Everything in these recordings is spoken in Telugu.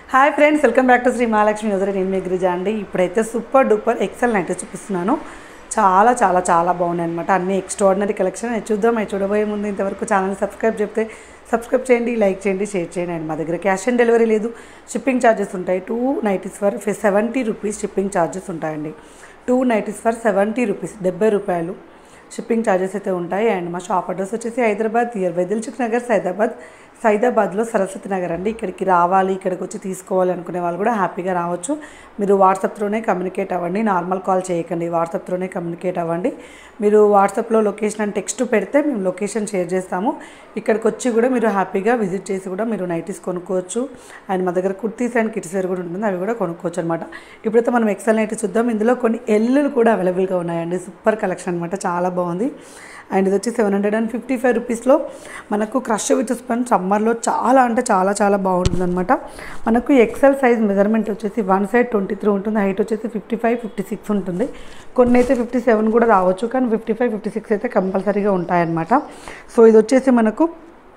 hi friends welcome back to Shri Mahalakshmi Yojana నేను మీ గిరిజ అండి ఇప్పుడైతే సూపర్ డూపర్ ఎక్సెల్ నైట్ చూపిస్తున్నాను చాలా చాలా చాలా బాగున్నాయి అనమాట అన్ని ఎక్స్ట్రాడినరీ కలెక్షన్ అది చూద్దాం అవి చూడబోయే ముందు ఇంతవరకు ఛానల్ సబ్స్క్రైబ్ చెప్తే సబ్స్క్రైబ్ చేయండి లైక్ చేయండి షేర్ చేయండి అండ్ మా దగ్గర క్యాష్ ఆన్ డెలివరీ లేదు షిప్పింగ్ ఛార్జెస్ ఉంటాయి two nighties for seventy rupees shipping charges ఉంటాయండి two nighties for seventy rupees డెబ్బై రూపాయలు షిప్పింగ్ ఛార్జెస్ అయితే ఉంటాయి అండ్ మా షాప్ అడ్రస్ వచ్చేసి Hyderabad near by Dilsukhnagar Saidabad సైదాబాద్లో సరస్వతి నగర్ అండి ఇక్కడికి రావాలి ఇక్కడికి వచ్చి తీసుకోవాలి అనుకునే వాళ్ళు కూడా హ్యాపీగా రావచ్చు మీరు వాట్సాప్లోనే కమ్యూనికేట్ అవ్వండి నార్మల్ కాల్ చేయకండి వాట్సాప్లోనే కమ్యూనికేట్ అవ్వండి మీరు వాట్సాప్లో లొకేషన్ అండ్ టెక్స్ట్ పెడితే మేము లొకేషన్ షేర్ చేస్తాము ఇక్కడికి వచ్చి కూడా మీరు హ్యాపీగా విజిట్ చేసి కూడా మీరు నైటీస్ కొనుక్కోవచ్చు అండ్ మా దగ్గర కుర్తీస్ అండ్ కిడ్స్ వేర్ కూడా ఉంటుంది అవి కూడా కొనుక్కోవచ్చు అనమాట ఇప్పుడైతే మనం ఎక్సెల్ నైటీ చూద్దాం ఇందులో కొన్ని ఎల్లులు కూడా అవైలబుల్గా ఉన్నాయండి సూపర్ కలెక్షన్ అనమాట చాలా బాగుంది అండ్ ఇది వచ్చి seven hundred and fifty five రూపీస్లో మనకు క్రష్ విత్ స్పన్ సమ్మర్లో చాలా అంటే చాలా చాలా బాగుంటుంది అనమాట మనకు ఎక్సెల్ సైజ్ మెజర్మెంట్ వచ్చేసి వన్ సైడ్ ట్వంటీ త్రీ ఉంటుంది హైట్ వచ్చేసి ఫిఫ్టీ ఫైవ్ ఫిఫ్టీ సిక్స్ ఉంటుంది కొన్ని అయితే ఫిఫ్టీ సెవెన్ కూడా రావచ్చు కానీ ఫిఫ్టీ ఫైవ్ ఫిఫ్టీ సిక్స్ అయితే కంపల్సరీగా ఉంటాయన్నమాట సో ఇది వచ్చేసి మనకు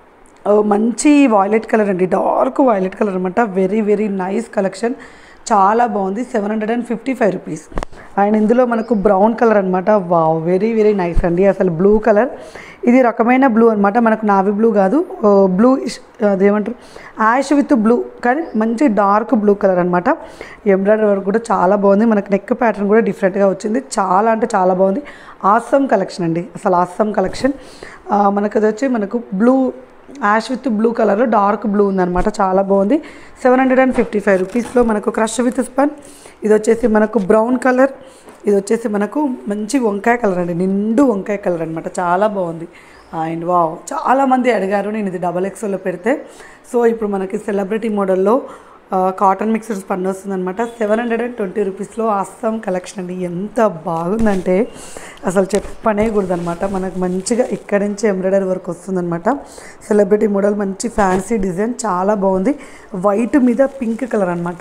ఓ మంచి వాయిలెట్ కలర్ అండి డార్క్ వాయిలెట్ కలర్ అనమాట వెరీ వెరీ నైస్ కలెక్షన్ చాలా బాగుంది seven hundred and fifty five rupees and ఇందులో మనకు బ్రౌన్ కలర్ అనమాట వావ్ వెరీ వెరీ నైస్ అండి అసలు బ్లూ కలర్ ఇది రకమైన బ్లూ అనమాట మనకు నావీ బ్లూ కాదు బ్లూ అదేమంటారు యాష్ విత్ బ్లూ కానీ మంచి డార్క్ బ్లూ కలర్ అనమాట ఎంబ్రాయిడరీ వర్క్ కూడా చాలా బాగుంది మనకు నెక్ ప్యాటర్న్ కూడా డిఫరెంట్గా వచ్చింది చాలా అంటే చాలా బాగుంది ఆసమ్ కలెక్షన్ అండి అసలు ఆసమ్ కలెక్షన్ మనకు అది వచ్చి మనకు బ్లూ యాష్ విత్ బ్లూ కలర్లో డార్క్ బ్లూ ఉందన్నమాట చాలా బాగుంది seven hundred and fifty five రూపీస్లో మనకు క్రష్ విత్ స్పన్ ఇది వచ్చేసి మనకు బ్రౌన్ కలర్ ఇది వచ్చేసి మనకు మంచి వంకాయ కలర్ అండి నిండు వంకాయ కలర్ అనమాట చాలా బాగుంది అండ్ వావ్ చాలామంది అడిగారు నేను ఇది డబల్ ఎక్స్ఎల్లో పెడితే సో ఇప్పుడు మనకి సెలబ్రిటీ మోడల్లో కాటన్ మిక్సర్ స్పన్ వస్తుందన్నమాట సెవెన్ హండ్రెడ్ అండ్ ట్వంటీ రూపీస్లో అస్సాం కలెక్షన్ అండి ఎంత బాగుందంటే అసలు చెప్పనే కూడదనమాట మనకు మంచిగా ఇక్కడి నుంచి ఎంబ్రాయిడరీ వర్క్ వస్తుందన్నమాట సెలబ్రిటీ మోడల్ మంచి ఫ్యాన్సీ డిజైన్ చాలా బాగుంది వైట్ మీద పింక్ కలర్ అనమాట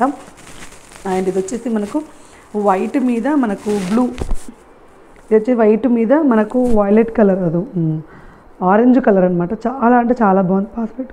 అండ్ ఇది వచ్చేసి మనకు వైట్ మీద మనకు బ్లూ ఇది వచ్చి వైట్ మీద మనకు వైలెట్ కలర్ అది ఆరెంజ్ కలర్ అనమాట చాలా అంటే చాలా బాగుంది పాస్పెట్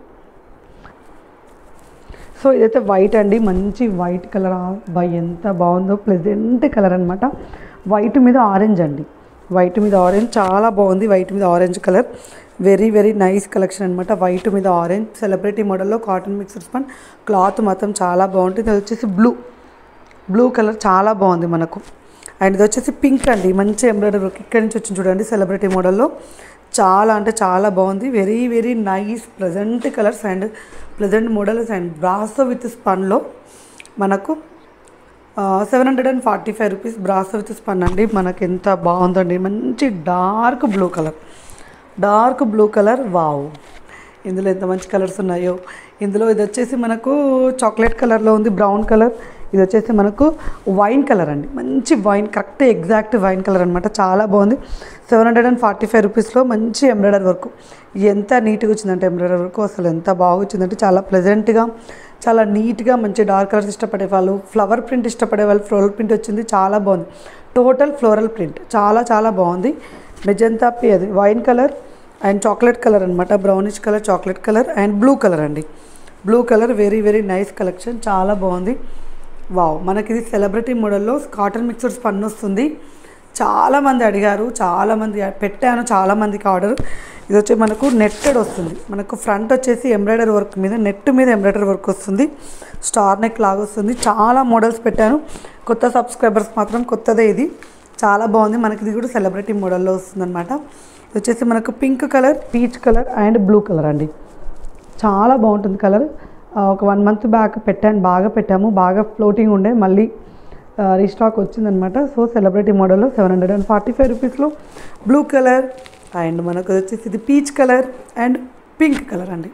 సో ఇదైతే వైట్ అండి మంచి వైట్ కలర్ బై ఎంత బాగుందో ప్లెజెంట్ కలర్ అనమాట వైట్ మీద ఆరెంజ్ అండి వైట్ మీద ఆరెంజ్ చాలా బాగుంది వైట్ మీద orange colour very very nice collection అనమాట వైట్ మీద ఆరెంజ్ సెలబ్రిటీ మోడల్లో కాటన్ మిక్సర్ స్పన్ క్లాత్ మాత్రం చాలా బాగుంటుంది అది వచ్చేసి బ్లూ బ్లూ కలర్ చాలా బాగుంది మనకు అండ్ ఇది వచ్చేసి పింక్ అండి మంచి ఎంబ్రాయిడరీ వర్క్ ఇక్కడి నుంచి వచ్చింది చూడండి సెలబ్రిటీ మోడల్లో చాలా అంటే చాలా బాగుంది very very nice present colours and present models and brasso with స్పన్లో మనకు seven hundred and forty five rupees brasso with spun అండి మనకి ఎంత బాగుందండి మంచి dark blue colour dark blue colour wow ఇందులో ఎంత మంచి కలర్స్ ఉన్నాయో ఇందులో ఇది వచ్చేసి మనకు చాక్లెట్ కలర్లో ఉంది బ్రౌన్ కలర్ ఇది వచ్చేసి మనకు వైన్ కలర్ అండి మంచి wine correct exact wine colour అనమాట చాలా బాగుంది seven hundred and forty five రూపీస్లో మంచి ఎంబ్రాయిడరీ వర్క్ ఎంత నీట్గా వచ్చిందంటే ఎంబ్రాయిడరీ వర్క్ అసలు ఎంత బాగా వచ్చిందంటే చాలా ప్లెజెంట్గా చాలా నీట్గా మంచి డార్క్ కలర్స్ ఇష్టపడే వాళ్ళు ఫ్లవర్ ప్రింట్ ఇష్టపడే వాళ్ళు ఫ్లోరల్ ప్రింట్ వచ్చింది చాలా బాగుంది టోటల్ ఫ్లోరల్ ప్రింట్ చాలా చాలా బాగుంది మెజంతా పి అది wine colour and chocolate colour అనమాట brownish colour chocolate colour and blue colour అండి blue colour very very nice collection చాలా బాగుంది వావ్ మనకి ఇది సెలబ్రిటీ మోడల్లో కాటన్ మిక్సర్ స్పన్ వస్తుంది చాలామంది అడిగారు చాలామంది పెట్టాను చాలామందికి ఆర్డర్ ఇది వచ్చి మనకు నెట్టెడ్ వస్తుంది మనకు ఫ్రంట్ వచ్చేసి ఎంబ్రాయిడరీ వర్క్ మీద నెట్ మీద ఎంబ్రాయిడరీ వర్క్ వస్తుంది స్టార్ నెక్ లాగా వస్తుంది చాలా మోడల్స్ పెట్టాను కొత్త సబ్స్క్రైబర్స్ మాత్రం కొత్తదే ఇది చాలా బాగుంది మనకి ఇది కూడా సెలబ్రిటీ మోడల్లో వస్తుందన్నమాట ఇది వచ్చేసి మనకు pink colour peach colour and blue colour అండి చాలా బాగుంటుంది కలర్ ఒక వన్ మంత్ బ్యాక్ పెట్టాను బాగా పెట్టాము బాగా ఫ్లోటింగ్ ఉండే మళ్ళీ రీస్టాక్ వచ్చిందనమాట సో సెలబ్రిటీ మోడల్లో seven hundred and forty five రూపీస్లో బ్లూ కలర్ అండ్ మనకు వచ్చేసి ఇది peach colour and pink colour అండి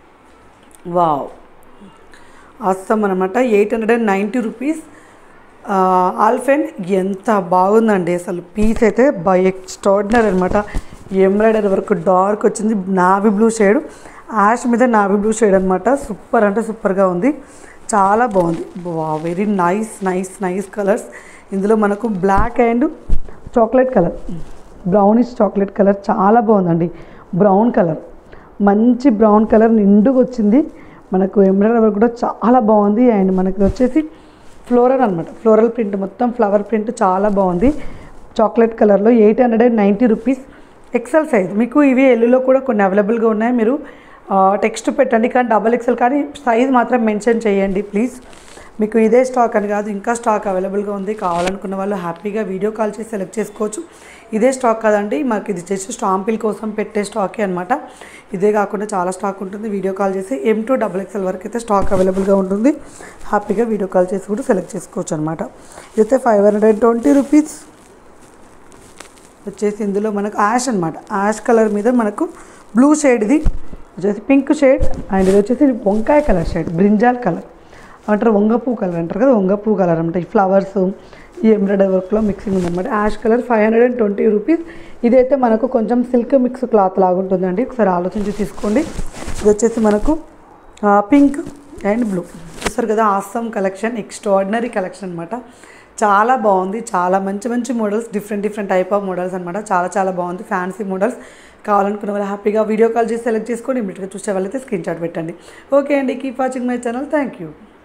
వావ్ అస్సం అనమాట eight hundred and ninety rupees ఆల్ఫెన్ ఎంత బాగుందండి అసలు పీస్ అయితే బై ఎక్స్ట్రాడినరీ అనమాట ఎంబ్రాయిడరీ వర్క్ డార్క్ వచ్చింది నావీ బ్లూ షేడ్ యాష్ మీద నావీ బ్లూ షేడ్ అనమాట సూపర్ అంటే సూపర్గా ఉంది చాలా బాగుంది very nice nice nice colours ఇందులో మనకు black and chocolate colour brownish chocolate colour చాలా బాగుందండి బ్రౌన్ కలర్ మంచి బ్రౌన్ కలర్ నిండుగా వచ్చింది మనకు ఎంబ్రాయిడరీ వర్క్ కూడా చాలా బాగుంది అండ్ మనకి వచ్చేసి ఫ్లోరల్ అనమాట ఫ్లోరల్ ప్రింట్ మొత్తం ఫ్లవర్ ప్రింట్ చాలా బాగుంది చాక్లెట్ కలర్లో eight hundred and ninety rupees XL size మీకు ఇవి ఎల్లులో కూడా కొన్ని అవైలబుల్గా ఉన్నాయి మీరు టెక్స్ట్ పెట్టండి కానీ డబల్ ఎక్సెల్ కానీ సైజ్ మాత్రం మెన్షన్ చేయండి ప్లీజ్ మీకు ఇదే స్టాక్ అని కాదు ఇంకా స్టాక్ అవైలబుల్గా ఉంది కావాలనుకున్న వాళ్ళు హ్యాపీగా వీడియో కాల్ చేసి సెలెక్ట్ చేసుకోవచ్చు ఇదే స్టాక్ కాదండి మాకు ఇది జస్ట్ స్టాంపిల్ కోసం పెట్టే స్టాకే అనమాట ఇదే కాకుండా చాలా స్టాక్ ఉంటుంది వీడియో కాల్ చేసి ఎం టు డబల్ ఎక్స్ఎల్ వరకు అయితే స్టాక్ అవైలబుల్గా ఉంటుంది హ్యాపీగా వీడియో కాల్ చేసి కూడా సెలెక్ట్ చేసుకోవచ్చు అనమాట ఇదైతే five hundred and twenty rupees వచ్చేసి ఇందులో మనకు యాష్ అనమాట యాష్ కలర్ మీద మనకు బ్లూ షేడ్ ఇది వచ్చేసి పింక్ షేడ్ అండ్ ఇది వచ్చేసి వంకాయ కలర్ షేడ్ బ్రింజాల్ కలర్ అంటారు వంగపూ కలర్ అంటారు కదా వంగపూ కలర్ అనమాట ఈ ఫ్లవర్స్ ఈ ఎంబ్రాయిడరీ వర్క్లో మిక్సింగ్ ఉందన్నమాట ash colour five hundred and twenty rupees ఇదైతే మనకు కొంచెం సిల్క్ మిక్స్ క్లాత్ లాగా ఉంటుందండి ఒకసారి ఆలోచించి తీసుకోండి ఇది వచ్చేసి మనకు పింక్ అండ్ బ్లూ చూస్తారు కదా ఆసమ్ కలెక్షన్ ఎక్స్ట్రాడినరీ కలెక్షన్ అనమాట చాలా బాగుంది చాలా మంచి మంచి models different different type of models అనమాట చాలా చాలా బాగుంది ఫ్యాన్సీ మోడల్స్ కావాలనుకున్న వాళ్ళు హ్యాపీగా వీడియో కాల్ చేసి సెలెక్ట్ చేసుకొని ఇమీడియట్గా చూసే వాళ్ళైతే స్క్రీన్ షాట్ పెట్టండి ఓకే అండి keep watching my channel thank you